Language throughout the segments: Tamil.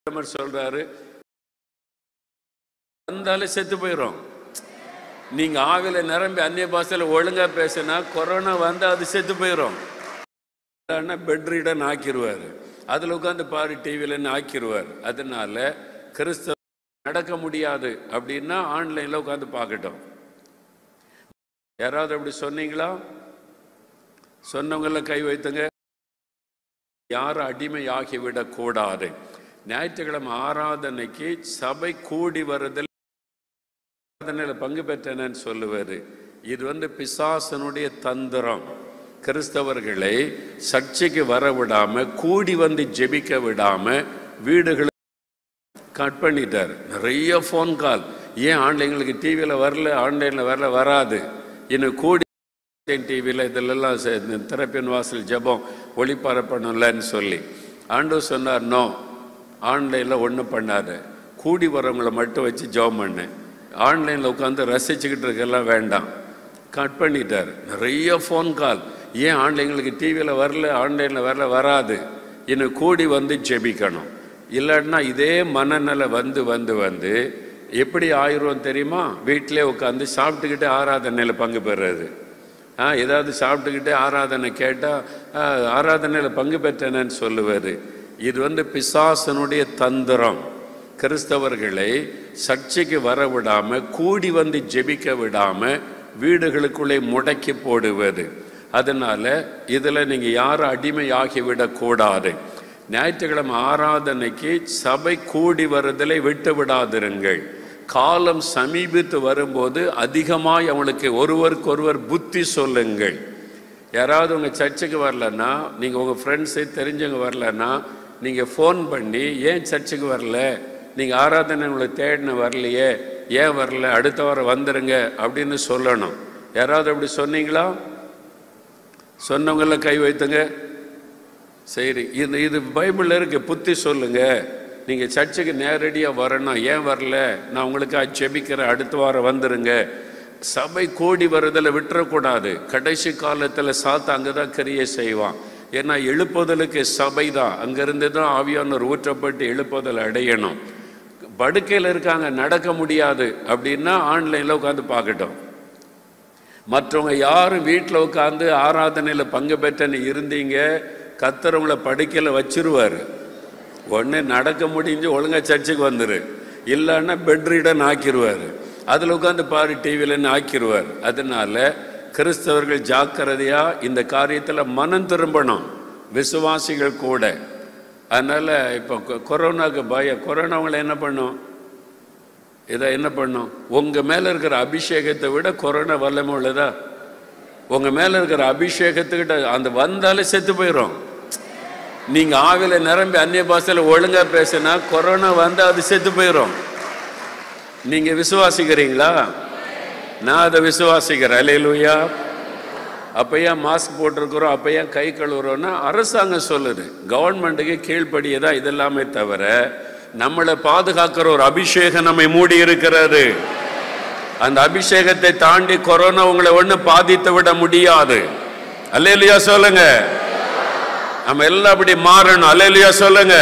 பிரதமர் சொல்றாரு வந்தாலும் செத்து போயிடும் நீங்க ஆவில நிரம்பி அந்நிய பாஷையில ஒழுங்கா பேசினா கொரோனா வந்து அது செத்து போயிடும் பெட் ரீடன் ஆக்கிடுவார் அதில் உட்காந்து பாரு டிவிலன்னு ஆக்கிடுவார் அதனால கிறிஸ்தவ நடக்க முடியாது அப்படின்னா ஆன்லைனில் உட்காந்து பார்க்கட்டும் யாராவது அப்படி சொன்னீங்களா சொன்னவங்கள கை வைத்துங்க யாரும் அடிமையாகி விடக்கூடாது ஞாயிற்றுக்கிழமை ஆராதனைக்கு சபை கூடி வருதல் ஆராதனையில் பங்கு பெற்றனன்னு சொல்லுவாரு இது வந்து பிசாசனுடைய தந்திரம் கிறிஸ்தவர்களை சர்ச்சைக்கு வர விடாம கூடி வந்து ஜெபிக்க விடாம வீடுகளை கட் பண்ணிட்டார் நிறைய ஃபோன் கால் ஏன் ஆன்லைன்களுக்கு டிவியில் வரல ஆன்லைனில் வரல வராது இன்னும் கூடி டிவியில் இதிலெல்லாம் சே- இந்த திறப்பின் வாசல் ஜெபம் ஒளிபரப்பணும்லன்னு சொல்லி ஆண்டவர் சொன்னார் நோ ஆன்லைனில் ஒன்றும் பண்ணாது கூடி வரவங்களை மட்டும் வச்சு ஜெபம் பண்ணு ஆன்லைனில் உட்காந்து ரசிச்சுக்கிட்டு இருக்கெல்லாம் வேண்டாம் கட் பண்ணிட்டார் நிறைய ஃபோன் கால் ஏன் ஆன்லைன்களுக்கு டிவியில் வரல ஆன்லைனில் வரல வராது இன்னும் கூடி வந்து ஜெபிக்கணும் இல்லைன்னா இதே மனநிலை வந்து வந்து வந்து எப்படி ஆயிரும் தெரியுமா வீட்டிலே உட்காந்து சாப்பிட்டுக்கிட்டு ஆராதனையில் பங்கு பெறுறது ஆ ஏதாவது சாப்பிட்டுக்கிட்டே ஆராதனை கேட்டால் ஆராதனையில் பங்கு பெற்றேனன்னு சொல்லுவார் இது வந்து பிசாசனுடைய தந்திரம் கிறிஸ்தவர்களை சர்ச்சைக்கு வர விடாம கூடி வந்து ஜெபிக்க விடாம வீடுகளுக்குள்ளே முடக்கி போடுவது அதனால இதில் நீங்கள் யாரும் அடிமையாகி விடக்கூடாது ஞாயிற்றுக்கிழமை ஆராதனைக்கு சபை கூடி வருதலை விட்டு விடாதிருங்கள் காலம் சமீபித்து வரும்போது அதிகமாய் அவங்களுக்கு ஒருவருக்கொருவர் புத்தி சொல்லுங்கள் யாராவது உங்கள் சர்ச்சுக்கு வரலன்னா நீங்கள் உங்கள் ஃப்ரெண்ட்ஸு தெரிஞ்சவங்க வரலன்னா நீங்கள் ஃபோன் பண்ணி ஏன் சர்ச்சுக்கு வரல நீங்கள் ஆராதனை உங்களை தேடின வரலையே ஏன் வரல அடுத்த வாரம் வந்துடுங்க அப்படின்னு சொல்லணும் யாராவது அப்படி சொன்னீங்களா சொன்னவங்கள கை வைத்துங்க சரி இது இது பைபிளில் இருக்கு புத்தி சொல்லுங்க நீங்க சர்ச்சுக்கு நேரடியாக வரணும் ஏன் வரல நான் உங்களுக்காக ஜெபிக்கிறேன் அடுத்த வாரம் வந்துருங்க சபை கூடி வருதலை விட்டுறக்கூடாது கடைசி காலத்தில் சாத்த அங்கே தான் கிரியை செய்வான் ஏன்னா எழுப்புதலுக்கு சபை தான் அங்கேருந்து தான் ஆவியானவர் ஊற்றப்பட்டு எழுப்புதல் அடையணும் படுக்கையில் இருக்காங்க நடக்க முடியாது அப்படின்னா ஆன்லைனில் உட்காந்து பார்க்கட்டும் மற்றவங்க யாரும் வீட்டில் உட்காந்து ஆராதனையில் பங்கு பெற்றன்னு இருந்தீங்க கத்தரவங்கள படுக்கையில் வச்சிருவார் ஒன்று நடக்க முடிஞ்சு ஒழுங்கா சர்ச்சுக்கு வந்துரு இல்லைன்னா பெட் ரீடன் ஆக்கிடுவார் அதில் உட்காந்து பாரு டிவிலன்னு ஆக்கிடுவார் அதனால கிறிஸ்தவர்கள் ஜாக்கிரதையா இந்த காரியத்தில் மனம் திரும்பணும் விசுவாசிகள் கூட அதனால இப்போ கொ- கொரோனாக்கு பயம் கொரோனாவங்களை என்ன பண்ணும் இதை என்ன பண்ணும் உங்க மேல இருக்கிற அபிஷேகத்தை விட கொரோனா வல்லமை உள்ளதா உங்க மேல இருக்கிற அபிஷேகத்துக்கிட்ட அந்த வந்தாலே செத்து போயிடும் நீங்க ஆவில நிரம்பி அந்நிய பாஷையில ஒழுங்கா பேசினா கொரோனா வந்து அது செத்து போயிடும் நீங்க விசுவாசிக்கிறீங்களா நான் அதை விசுவாசிக்கிறேன் அலையிலுயா அப்ப ஏன் மாஸ்க் போட்டிருக்கிறோம் அப்ப ஏன் கை கழுவுறோம்னா அரசாங்கம் சொல்லுது கவர்மெண்ட்டுக்கு கீழ்ப்படியதான் இதெல்லாமே தவிர நம்மளை பாதுகாக்கிற ஒரு அபிஷேகம் நம்மை மூடி இருக்கிறது அந்த அபிஷேகத்தை தாண்டி கொரோனா உங்களை ஒண்ணு பாதித்து விட முடியாது அல்லேலியா சொல்லுங்க நம்ம எல்லாம் அப்படி மாறணும் அல்லேலியா சொல்லுங்க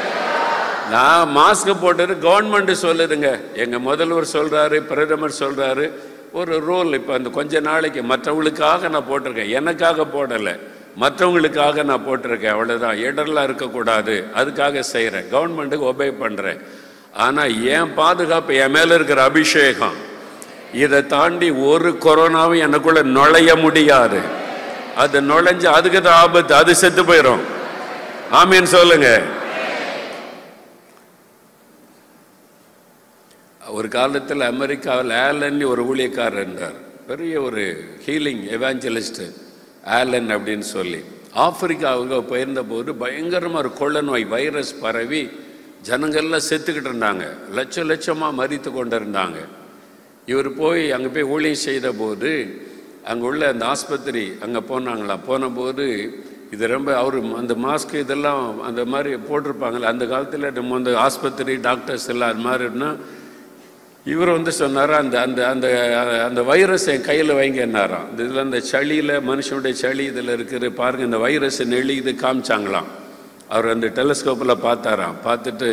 நான் மாஸ்க் போட்டது கவர்மெண்ட் சொல்லுதுங்க எங்க முதல்வர் சொல்றாரு பிரதமர் சொல்றாரு ஒரு ரூல் இப்போ அந்த கொஞ்ச நாளைக்கு மற்றவங்களுக்காக நான் போட்டிருக்கேன் எனக்காக போடலை மற்றவங்களுக்காக நான் போட்டிருக்கேன் அவ்வளவுதான் இடர்லாம் இருக்கக்கூடாது அதுக்காக செய்கிறேன் கவர்மெண்ட்டுக்கு ஒபே பண்றேன் ஆனா என் பாதுகாப்பு என் மேல இருக்கிற அபிஷேகம் இதை தாண்டி ஒரு கொரோனாவும் எனக்குள்ள நுழைய முடியாது அது நுழைஞ்சு அதுக்கு தான் ஆபத்து அது செத்து போயிடும் ஆமீன் சொல்லுங்க ஒரு காலத்தில் அமெரிக்காவில் ஆலன் ஒரு ஊழியக்காரர் இருந்தார் பெரிய ஒரு ஹீலிங் எவாஞ்சலிஸ்ட் ஆலன் அப்படின்னு சொல்லி ஆப்பிரிக்காவுக்கு போயிருந்த போது பயங்கரமாக ஒரு கொள்ள நோய் வைரஸ் பரவி ஜனங்கள்லாம் செத்துக்கிட்டு இருந்தாங்க லட்ச லட்சமாக மறித்து கொண்டு இருந்தாங்க இவர் போய் அங்கே போய் ஊழியம் செய்த போது அங்கே உள்ள அந்த ஆஸ்பத்திரி அங்கே போனாங்களாம் போன போது இது ரொம்ப அவர் அந்த மாஸ்க் இதெல்லாம் அந்த மாதிரி போட்டிருப்பாங்களே அந்த காலத்தில் நம்ம அந்த ஆஸ்பத்திரி டாக்டர்ஸ் எல்லாம் அது மாதிரினா இவர் வந்து சொன்னார் அந்த அந்த அந்த அந்த வைரஸ் என் கையில் வைங்கன்னாராம் இதில் அந்த சளியில் மனுஷனுடைய சளி இதில் இருக்குது பாருங்க இந்த வைரஸ் நெளி இது காமிச்சாங்களாம் அவர் அந்த டெலஸ்கோப்பில் பார்த்தாராம் பார்த்துட்டு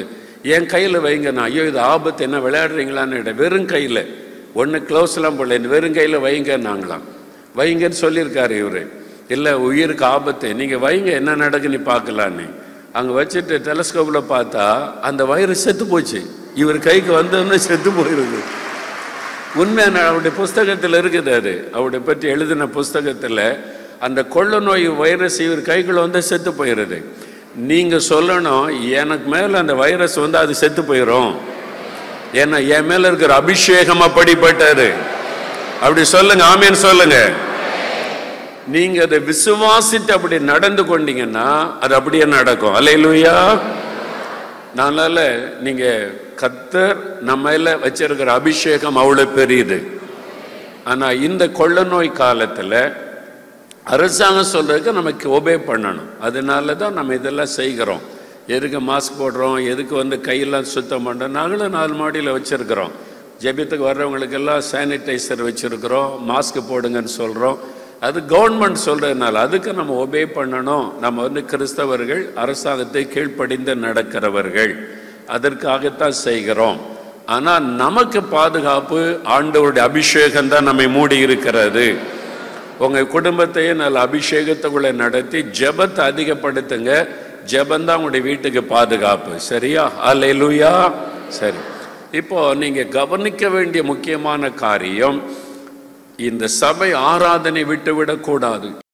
என் கையில் வைங்கண்ணா ஐயோ இது ஆபத்து என்ன விளையாடுறீங்களான்னு இட வெறும் கையில் ஒன்று க்ளோஸ்லாம் போடல இந்த வெறும் கையில் வைங்கன்னாங்களாம் வைங்கன்னு சொல்லியிருக்காரு இவர் இல்லை உயிருக்கு ஆபத்து நீங்கள் வைங்க என்ன நடக்குன்னு பார்க்கலான்னு அங்கே வச்சுட்டு டெலஸ்கோப்பில் பார்த்தா அந்த வயிறு செத்து போச்சு இவர் கைக்கு வந்தோன்னு செத்து போயிருக்கு உண்மையான அவருடைய புஸ்தகத்தில் இருக்குது அது அவருடைய பற்றி எழுதின புஸ்தகத்தில் அந்த கொள்ள நோய் வைரஸ் இவர் கைக்குள்ள வந்து செத்து போயிடுது நீங்க சொல்லணும் எனக்கு மேல அந்த வைரஸ் வந்து அது செத்து போயிடும் ஏன்னா என் மேல இருக்கிற அபிஷேகம் அப்படிப்பட்டது அப்படி சொல்லுங்க ஆமேன்னு சொல்லுங்க நீங்க அதை விசுவாசித்து அப்படி நடந்து கொண்டீங்கன்னா அது அப்படியே நடக்கும் அலையிலுயா அதனால நீங்க கத்தர் நம்ம மேல வச்சிருக்கிற அபிஷேகம் அவ்வளவு பெரியது ஆனா இந்த கொள்ள நோய் காலத்துல அரசாங்கம் சொல்றதுக்கு நமக்கு ஒபே பண்ணணும் அதனால தான் நம்ம இதெல்லாம் செய்கிறோம் எதுக்கு மாஸ்க் போடுறோம் எதுக்கு வந்து கையெல்லாம் சுத்தம் பண்ணுறோம் நாங்களும் நாலு மாடியில் வச்சுருக்கிறோம் ஜெபித்துக்கு வர்றவங்களுக்கெல்லாம் சானிடைசர் வச்சுருக்கிறோம் மாஸ்க் போடுங்கன்னு சொல்கிறோம் அது கவர்மெண்ட் சொல்கிறதுனால அதுக்கு நம்ம ஒபே பண்ணணும் நம்ம வந்து கிறிஸ்தவர்கள் அரசாங்கத்தை கீழ்ப்படிந்து நடக்கிறவர்கள் அதற்காகத்தான் செய்கிறோம் ஆனால் நமக்கு பாதுகாப்பு ஆண்டவருடைய அபிஷேகம் தான் நம்மை மூடி இருக்கிறது உங்கள் குடும்பத்தையே நல்ல அபிஷேகத்துக்குள்ளே நடத்தி ஜெபத்தை அதிகப்படுத்துங்க ஜெபந்தான் உங்களுடைய வீட்டுக்கு பாதுகாப்பு சரியா அல்லேலூயா சரி இப்போ நீங்க கவனிக்க வேண்டிய முக்கியமான காரியம் இந்த சபை ஆராதனை விட்டு விடக்கூடாது